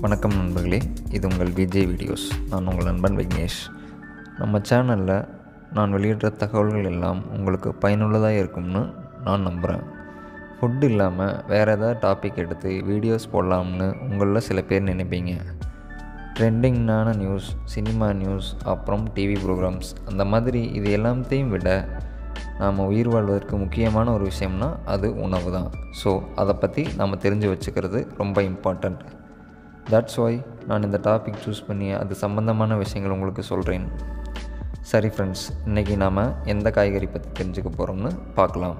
வணக்கம் நண்பர்களே இது உங்கள் விஜய் வீடியோஸ் நான் உங்கள் நண்பன் விக்னேஷ் நம்ம சேனலில் நான் வெளியிடுற தகவல்கள் எல்லாம் உங்களுக்கு பயனுள்ளதாக இருக்கும்னு நான் நம்புகிறேன் ஃபுட் இல்லாமல் வேறு ஏதாவது டாபிக் எடுத்து வீடியோஸ் போடலாம்னு உங்களில் சில பேர் நினைப்பீங்க ட்ரெண்டிங்னான நியூஸ் சினிமா நியூஸ் அப்புறம் டிவி ப்ரோக்ராம்ஸ் அந்த மாதிரி இது எல்லாத்தையும் விட நாம் உயிர் வாழ்வதற்கு முக்கியமான ஒரு விஷயம்னா அது உணவு தான் ஸோ அதை பற்றி நாம் தெரிஞ்சு வச்சுக்கிறது ரொம்ப இம்பார்ட்டண்ட் தட்ஸ் ஒய் நான் இந்த டாபிக் சூஸ் பண்ணி அது சம்மந்தமான விஷயங்கள் உங்களுக்கு சொல்கிறேன் சரி ஃப்ரெண்ட்ஸ் இன்றைக்கி நாம் எந்த காய்கறி பற்றி தெரிஞ்சுக்க போகிறோம்னு பார்க்கலாம்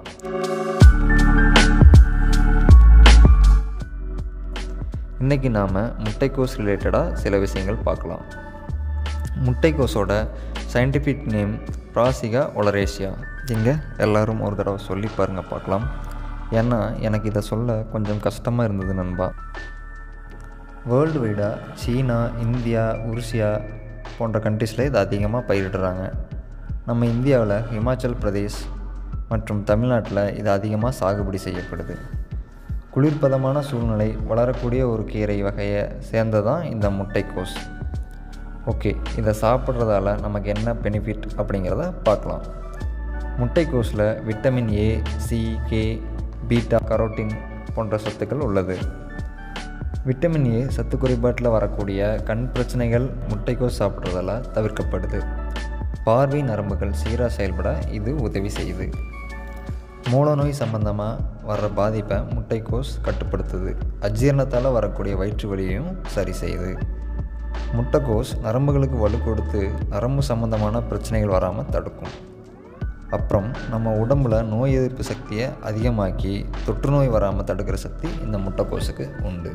இன்றைக்கி நாம் முட்டைக்கோஸ் ரிலேட்டடாக சில விஷயங்கள் பார்க்கலாம் முட்டைக்கோஸோட சயின்டிஃபிக் நேம் ப்ராசிகா ஒலரேஷியா இங்கே எல்லோரும் ஒரு தடவை சொல்லி பாருங்கள் பார்க்கலாம் ஏன்னா எனக்கு இதை சொல்ல கொஞ்சம் கஷ்டமாக இருந்தது நண்பா வேர்ல்டு வைடாக சீனா இந்தியா உருசியா போன்ற கண்ட்ரீஸில் இது அதிகமாக பயிரிடுறாங்க நம்ம இந்தியாவில் ஹிமாச்சல் பிரதேஷ் மற்றும் தமிழ்நாட்டில் இது அதிகமாக சாகுபடி செய்யப்படுது குளிர்பதமான சூழ்நிலை வளரக்கூடிய ஒரு கீரை வகையை சேர்ந்ததான் இந்த முட்டைக்கோஸ் ஓகே இதை சாப்பிட்றதால நமக்கு என்ன பெனிஃபிட் அப்படிங்கிறத பார்க்கலாம் முட்டைக்கோஸில் vitamin A C K beta carotene போன்ற சத்துக்கள் உள்ளது விட்டமின் ஏ சத்து குறைபாட்டில் வரக்கூடிய கண் பிரச்சனைகள் முட்டைக்கோஸ் சாப்பிட்றதால தவிர்க்கப்படுது பார்வை நரம்புகள் சீராக செயல்பட இது உதவி செய்யுது மூலநோய் சம்பந்தமாக வர்ற பாதிப்பை முட்டைக்கோஸ் கட்டுப்படுத்துது அஜீரணத்தால் வரக்கூடிய வயிற்று வலியையும் சரி செய்யுது முட்டைக்கோஸ் நரம்புகளுக்கு வலு கொடுத்து நரம்பு சம்பந்தமான பிரச்சனைகள் வராமல் தடுக்கும் அப்புறம் நம்ம உடம்பில் நோய் எதிர்ப்பு சக்தியை அதிகமாக்கி தொற்று நோய் வராமல் தடுக்கிற சக்தி இந்த முட்டைக்கோஸுக்கு உண்டு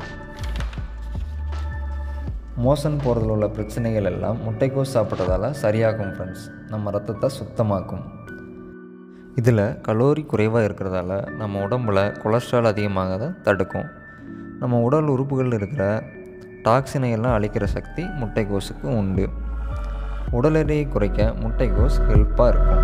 மோசன் போகிறதுல உள்ள பிரச்சனைகள் எல்லாம் முட்டைக்கோஸ் சாப்பிட்றதால சரியாகும் ஃப்ரெண்ட்ஸ் நம்ம ரத்தத்தை சுத்தமாக்கும் இதில் கலோரி குறைவாக இருக்கிறதால நம்ம உடம்பில் கொலஸ்ட்ரால் அதிகமாக தடுக்கும் நம்ம உடல் உறுப்புகளில் இருக்கிற டாக்ஸினை எல்லாம் அழிக்கிற சக்தி முட்டைக்கோஸுக்கு உண்டு உடல் எடையை குறைக்க முட்டைக்கோஸ் ஹெல்ப்பாக இருக்கும்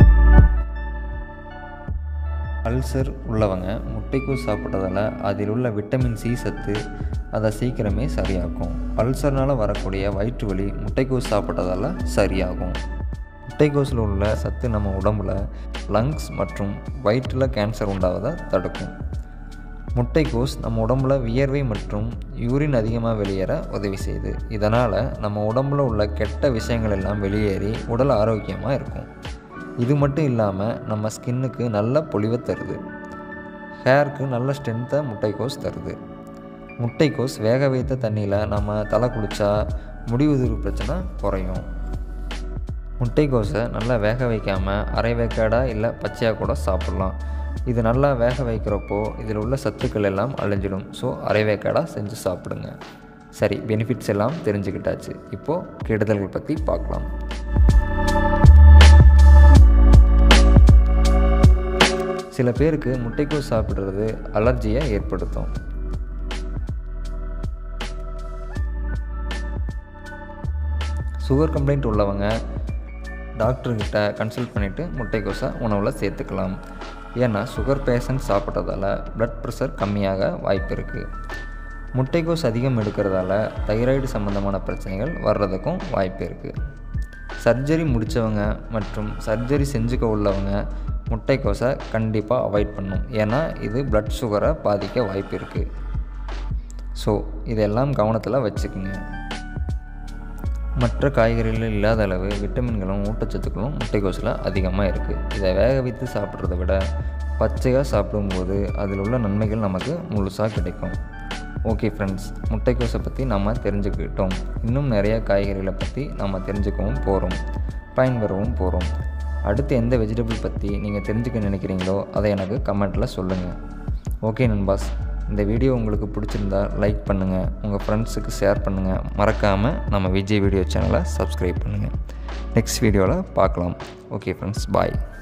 அல்சர் உள்ளவங்க முட்டைக்கோஸ் சாப்பிட்றதால அதில் உள்ள விட்டமின் சி சத்து அதை சீக்கிரமே சரியாக்கும் அல்சர்னால் வரக்கூடிய வயிற்று வலி முட்டைக்கோஸ் சாப்பிட்றதால சரியாகும் முட்டைக்கோஸில் உள்ள சத்து நம்ம உடம்புல லங்ஸ் மற்றும் வயிற்றில் கேன்சர் உண்டாவதை தடுக்கும் முட்டைக்கோஸ் நம்ம உடம்புல வியர்வை மற்றும் யூரின் அதிகமாக வெளியேற உதவி செய்யுது இதனால் நம்ம உடம்புல உள்ள கெட்ட விஷயங்கள் எல்லாம் வெளியேறி உடல் ஆரோக்கியமாக இருக்கும் இது மட்டும் இல்லாமல் நம்ம ஸ்கின்னுக்கு நல்ல பொலிவை தருது ஹேருக்கு நல்ல ஸ்ட்ரென்த்தை முட்டைக்கோஸ் தருது முட்டைக்கோஸ் வேக வைத்த தண்ணியில் நம்ம தலை குளித்தா முடி உதிர்வு பிரச்சனை குறையும் முட்டைக்கோஸை நல்லா வேக வைக்காமல் அரை வேக்காடாக இல்லை பச்சையாக கூட சாப்பிட்லாம் இது நல்லா வேக வைக்கிறப்போ இதில் உள்ள சத்துக்கள் எல்லாம் அழிஞ்சிடும் ஸோ அரை வேக்காடாக செஞ்சு சாப்பிடுங்க சரி பெனிஃபிட்ஸ் எல்லாம் தெரிஞ்சுக்கிட்டாச்சு இப்போது கெடுதல்கள் பற்றி பார்க்கலாம் சில பேருக்கு முட்டைக்கோஸ் சாப்பிட்றது அலர்ஜியை ஏற்படுத்தும் சுகர் கம்ப்ளைண்ட் உள்ளவங்க டாக்டர்கிட்ட கன்சல்ட் பண்ணிவிட்டு முட்டைக்கோஸை உணவில் சேர்த்துக்கலாம் ஏன்னா சுகர் பேஷண்ட் சாப்பிட்றதால ப்ளட் ப்ரெஷர் கம்மியாக வாய்ப்பு இருக்குது முட்டைக்கோஸ் அதிகம் எடுக்கிறதால தைராய்டு சம்மந்தமான பிரச்சனைகள் வர்றதுக்கும் வாய்ப்பு இருக்குது சர்ஜரி முடித்தவங்க மற்றும் சர்ஜரி செஞ்சுக்க உள்ளவங்க முட்டைக்கோஸை கண்டிப்பாக அவாய்ட் பண்ணும் ஏன்னா இது ப்ளட் சுகரை பாதிக்க வாய்ப்பு இருக்குது ஸோ இதெல்லாம் கவனத்தில் வச்சுக்கோங்க மற்ற காய்கறிகளில் இல்லாத அளவு விட்டமின்களும் ஊட்டச்சத்துக்களும் முட்டைக்கோஸில் அதிகமாக இருக்குது இதை வேக வைத்து சாப்பிட்றத விட பச்சையாக சாப்பிடும்போது அதில் உள்ள நன்மைகள் நமக்கு முழுசாக கிடைக்கும் ஓகே ஃப்ரெண்ட்ஸ் முட்டைக்கோஸை பற்றி நம்ம தெரிஞ்சுக்கிட்டோம் இன்னும் நிறைய காய்கறிகளை பற்றி நம்ம தெரிஞ்சுக்கவும் போகிறோம் பயன்பெறவும் போகிறோம் அடுத்து எந்த வெஜிடபிள் பற்றி நீங்கள் தெரிஞ்சுக்க நினைக்கிறீங்களோ அதை எனக்கு கமெண்ட்டில் சொல்லுங்கள் ஓகே நண்பாஸ் இந்த வீடியோ உங்களுக்கு பிடிச்சிருந்தா லைக் பண்ணுங்கள் உங்கள் ஃப்ரெண்ட்ஸுக்கு ஷேர் பண்ணுங்கள் மறக்காமல் நம்ம விஜய் வீடியோ சேனலை சப்ஸ்கிரைப் பண்ணுங்கள் நெக்ஸ்ட் வீடியோவில் பார்க்கலாம் ஓகே ஃப்ரெண்ட்ஸ் பாய்